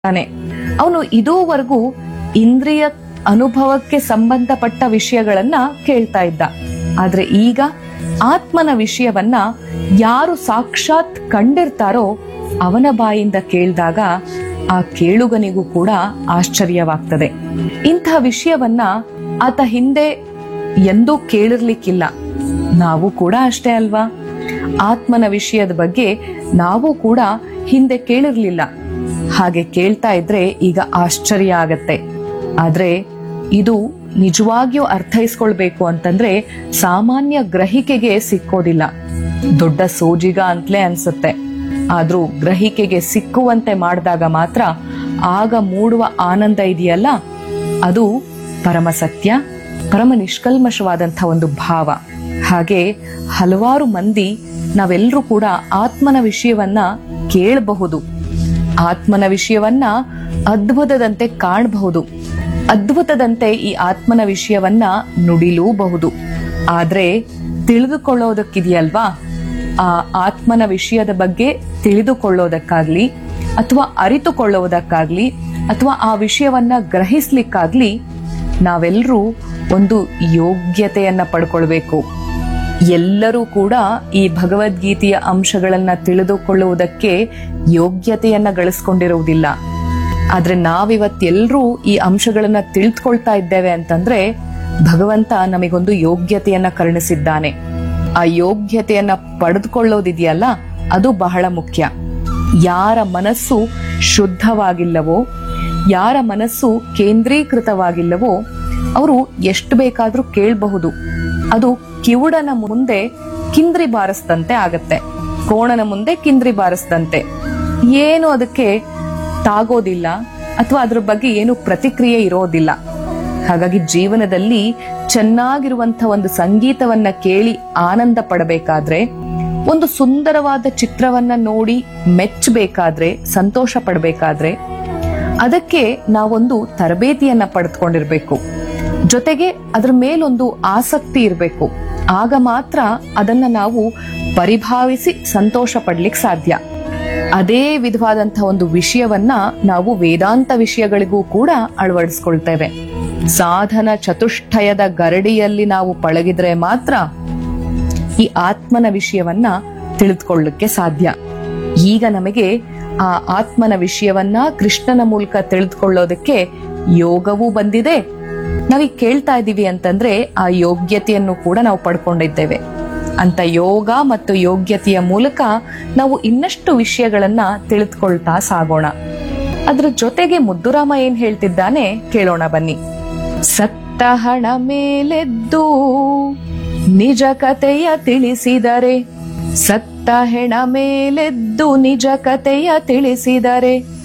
ತಾನೆ ಅವನು ಇದುವರೆಗೂ ಇಂದ್ರಿಯ ಅನುಭವಕ್ಕೆ ಸಂಬಂಧಪಟ್ಟ ವಿಷಯಗಳನ್ನ ಕೇಳ್ತಾ ಇದ್ದ ಆದ್ರೆ ಈಗ ಆತ್ಮನ ವಿಷಯವನ್ನ ಯಾರು ಸಾಕ್ಷಾತ್ ಕಂಡಿರ್ತಾರೋ ಅವನ ಬಾಯಿಂದ ಕೇಳಿದಾಗ ಆ ಕೇಳುಗನಿಗೂ ಕೂಡ ಆಶ್ಚರ್ಯವಾಗ್ತದೆ ಇಂಥ ವಿಷಯವನ್ನ ಆತ ಹಿಂದೆ ಎಂದೂ ಕೇಳಿರ್ಲಿಕ್ಕಿಲ್ಲ ನಾವು ಕೂಡ ಅಷ್ಟೇ ಅಲ್ವಾ ಆತ್ಮನ ವಿಷಯದ ಬಗ್ಗೆ ನಾವು ಕೂಡ ಹಿಂದೆ ಕೇಳಿರ್ಲಿಲ್ಲ ಹಾಗೆ ಕೇಳ್ತಾ ಇದ್ರೆ ಈಗ ಆಶ್ಚರ್ಯ ಆಗತ್ತೆ ಆದ್ರೆ ಇದು ನಿಜವಾಗಿಯೂ ಅರ್ಥೈಸ್ಕೊಳ್ಬೇಕು ಅಂತಂದ್ರೆ ಸಾಮಾನ್ಯ ಗ್ರಹಿಕೆಗೆ ಸಿಕ್ಕೋದಿಲ್ಲ ದೊಡ್ಡ ಸೋಜಿಗ ಅಂತಲೇ ಅನ್ಸುತ್ತೆ ಆದ್ರೂ ಗ್ರಹಿಕೆಗೆ ಸಿಕ್ಕುವಂತೆ ಮಾಡಿದಾಗ ಮಾತ್ರ ಆಗ ಮೂಡುವ ಆನಂದ ಇದೆಯಲ್ಲ ಅದು ಪರಮ ಸತ್ಯ ಪರಮ ನಿಷ್ಕಲ್ಮಶವಾದಂಥ ಒಂದು ಭಾವ ಹಾಗೆ ಹಲವಾರು ಮಂದಿ ನಾವೆಲ್ಲರೂ ಕೂಡ ಆತ್ಮನ ವಿಷಯವನ್ನ ಕೇಳಬಹುದು ಆತ್ಮನ ವಿಷಯವನ್ನ ಅದ್ಭುತದಂತೆ ಕಾಣಬಹುದು ಅದ್ಭುತದಂತೆ ಈ ಆತ್ಮನ ವಿಷಯವನ್ನ ನುಡಿಲೂಬಹುದು ಆದ್ರೆ ತಿಳಿದುಕೊಳ್ಳೋದಕ್ಕಿದೆಯಲ್ವಾ ಆ ಆತ್ಮನ ವಿಷಯದ ಬಗ್ಗೆ ತಿಳಿದುಕೊಳ್ಳೋದಕ್ಕಾಗ್ಲಿ ಅಥವಾ ಅರಿತುಕೊಳ್ಳೋದಕ್ಕಾಗ್ಲಿ ಅಥವಾ ಆ ವಿಷಯವನ್ನ ಗ್ರಹಿಸ್ಲಿಕ್ಕಾಗ್ಲಿ ನಾವೆಲ್ಲರೂ ಒಂದು ಯೋಗ್ಯತೆಯನ್ನ ಪಡ್ಕೊಳ್ಬೇಕು ಎಲ್ಲರೂ ಕೂಡ ಈ ಭಗವದ್ಗೀತೆಯ ಅಂಶಗಳನ್ನ ತಿಳಿದುಕೊಳ್ಳುವುದಕ್ಕೆ ಯೋಗ್ಯತೆಯನ್ನ ಗಳಿಸ್ಕೊಂಡಿರುವುದಿಲ್ಲ ಆದ್ರೆ ನಾವಿವತ್ತೆಲ್ಲರೂ ಈ ಅಂಶಗಳನ್ನ ತಿಳಿದುಕೊಳ್ತಾ ಇದ್ದೇವೆ ಅಂತಂದ್ರೆ ಭಗವಂತ ನಮಗೊಂದು ಯೋಗ್ಯತೆಯನ್ನ ಕರುಣಿಸಿದ್ದಾನೆ ಆ ಯೋಗ್ಯತೆಯನ್ನ ಪಡೆದುಕೊಳ್ಳೋದಿದೆಯಲ್ಲ ಅದು ಬಹಳ ಮುಖ್ಯ ಯಾರ ಮನಸ್ಸು ಶುದ್ಧವಾಗಿಲ್ಲವೋ ಯಾರ ಮನಸ್ಸು ಕೇಂದ್ರೀಕೃತವಾಗಿಲ್ಲವೋ ಅವರು ಎಷ್ಟು ಬೇಕಾದ್ರೂ ಕೇಳಬಹುದು ಅದು ಕಿವುಡನ ಮುಂದೆ ಕಿಂದ್ರಿ ಬಾರಿಸ್ದಂತೆ ಆಗತ್ತೆ ಕೋಣನ ಮುಂದೆ ಕಿಂದ್ರಿ ಬಾರಿಸ್ದಂತೆ ಏನು ಅದಕ್ಕೆ ತಾಗೋದಿಲ್ಲ ಅಥವಾ ಅದ್ರ ಬಗ್ಗೆ ಏನು ಪ್ರತಿಕ್ರಿಯೆ ಇರೋದಿಲ್ಲ ಹಾಗಾಗಿ ಜೀವನದಲ್ಲಿ ಚೆನ್ನಾಗಿರುವಂತ ಒಂದು ಸಂಗೀತವನ್ನ ಕೇಳಿ ಆನಂದ ಪಡಬೇಕಾದ್ರೆ ಒಂದು ಸುಂದರವಾದ ಚಿತ್ರವನ್ನ ನೋಡಿ ಮೆಚ್ಚಬೇಕಾದ್ರೆ ಸಂತೋಷ ಪಡಬೇಕಾದ್ರೆ ಅದಕ್ಕೆ ನಾವೊಂದು ತರಬೇತಿಯನ್ನ ಪಡೆದುಕೊಂಡಿರ್ಬೇಕು ಜೊತೆಗೆ ಅದ್ರ ಮೇಲೊಂದು ಆಸಕ್ತಿ ಇರಬೇಕು ಆಗ ಮಾತ್ರ ಅದನ್ನ ನಾವು ಪರಿಭಾವಿಸಿ ಸಂತೋಷ ಪಡ್ಲಿಕ್ಕೆ ಸಾಧ್ಯ ಅದೇ ವಿಧವಾದಂತಹ ಒಂದು ವಿಷಯವನ್ನ ನಾವು ವೇದಾಂತ ವಿಷಯಗಳಿಗೂ ಕೂಡ ಅಳವಡಿಸ್ಕೊಳ್ತೇವೆ ಸಾಧನ ಚತುಷ್ಟಯದ ಗರಡಿಯಲ್ಲಿ ನಾವು ಪಳಗಿದ್ರೆ ಮಾತ್ರ ಈ ಆತ್ಮನ ವಿಷಯವನ್ನ ತಿಳಿದುಕೊಳ್ಳಲಿಕ್ಕೆ ಸಾಧ್ಯ ಈಗ ನಮಗೆ ಆ ಆತ್ಮನ ವಿಷಯವನ್ನ ಕೃಷ್ಣನ ಮೂಲಕ ತಿಳಿದುಕೊಳ್ಳೋದಕ್ಕೆ ಯೋಗವೂ ಬಂದಿದೆ ನಾವೀಗ ಕೇಳ್ತಾ ಇದ್ದೀವಿ ಅಂತಂದ್ರೆ ಆ ಯೋಗ್ಯತೆಯನ್ನು ಕೂಡ ನಾವು ಪಡ್ಕೊಂಡಿದ್ದೇವೆ ಅಂತ ಯೋಗ ಮತ್ತು ಯೋಗ್ಯತೆಯ ಮೂಲಕ ನಾವು ಇನ್ನಷ್ಟು ವಿಷಯಗಳನ್ನ ತಿಳಿದುಕೊಳ್ತಾ ಸಾಗೋಣ ಅದ್ರ ಜೊತೆಗೆ ಮುದ್ದುರಾಮ ಏನ್ ಹೇಳ್ತಿದ್ದಾನೆ ಕೇಳೋಣ ಬನ್ನಿ ಸತ್ತ ಹಣ ಮೇಲೆದ್ದು ನಿಜ ಕತೆಯ ತಿಳಿಸಿದರೆ ಸತ್ತ ಹೆಣ ಮೇಲೆದ್ದು ನಿಜ ಕತೆಯ ತಿಳಿಸಿದರೆ